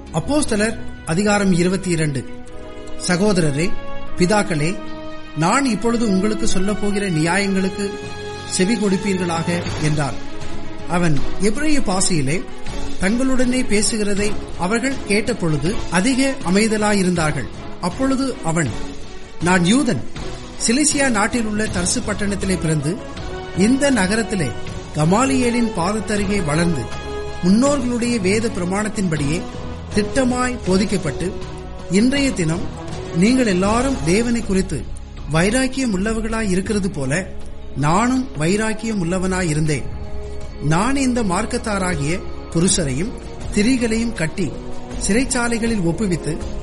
அப்போஸ்தலர் அதிகாரம் இருபத்தி இரண்டு சகோதரரே பிதாக்களே நான் இப்பொழுது உங்களுக்கு சொல்லப் போகிற நியாயங்களுக்கு செவி கொடுப்பீர்களாக என்றார் அவன் எபிரேய பாசையிலே தங்களுடனே பேசுகிறதை அவர்கள் கேட்டபொழுது அதிக அமைதலாயிருந்தார்கள் அப்பொழுது அவன் நான் யூதன் சிலிசியா நாட்டில் உள்ள தர்சு பட்டணத்திலே பிறந்து இந்த நகரத்திலே கமாலியேலின் பாதத்தருகே வளர்ந்து முன்னோர்களுடைய வேத பிரமாணத்தின்படியே திட்டமாய் போதிக்கப்பட்டு இன்றைய தினம் நீங்கள் எல்லாரும் தேவனை குறித்து வைராக்கியம் உள்ளவர்களாய் இருக்கிறது போல நானும் வைராக்கியம் உள்ளவனாய் இருந்தேன் நான் இந்த மார்க்கத்தாராகிய புருஷரையும் திரிகளையும் கட்டி சிறைச்சாலைகளில் ஒப்புவித்து